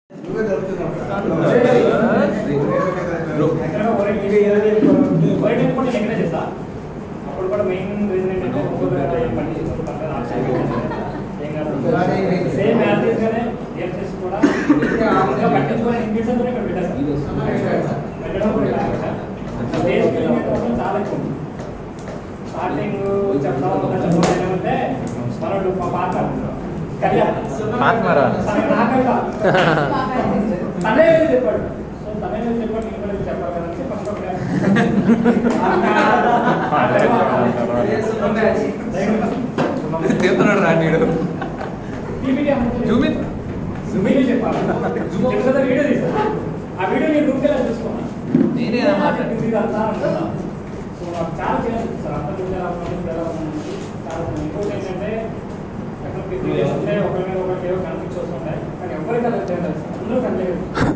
అప్పుడు కూడా main reason ఏంటంటే ఒక్కొక్క పని చేస్తారు పక్కన ఆప్షన్ ఏం కాదు సేమ్ యాజ్ గానే డిఎఫ్ఎస్ కూడా ఇంకా పట్టించుకొని ఇంగ్లీష్ కూడా ఇక్కడ పెట్టారు పెట్టడం కూడా ఇలా పెట్టారు. బేస్ కిలోమీటర్ మాత్రం చాలా ఎక్కువ స్టార్టింగ్ చెప్తా ఉంటా చెప్తా ఏమంటే మనోడు మా పాత కళ్యాణ్ పాత్మరా? తనకి నాకైతే తనే వెళ్ళి చెప్పాడు సో తనే వెళ్ళి చెప్పాడు నేను కూడా వెళ్ళి చెప్పాలి కదంటే ఫస్ట్ ఒక తీస్తున్నాడు రా నీడు చూపి. జూమింగ్ చెప్పాలి చెప్తే వీడియో తీసా ఆ వీడియో నేను రూమ్కి వెళ్ళి చూసుకున్నా నేనే అలా మాట్లాడు. ఇది అంతా అనుకున్నా సో నాకు చాలా చేయాలి సార్ అంతా చూసారు చాలా ఇంకోటి ఏంటంటే అక్కడ త్రీ డేస్ ఉంటే ఒకరి మీద ఒకరికి ఏవో కనిపించి వస్తుంటాయి కానీ ఎవరికి అలా చేయలేదు అందరూ కనిపించలేదు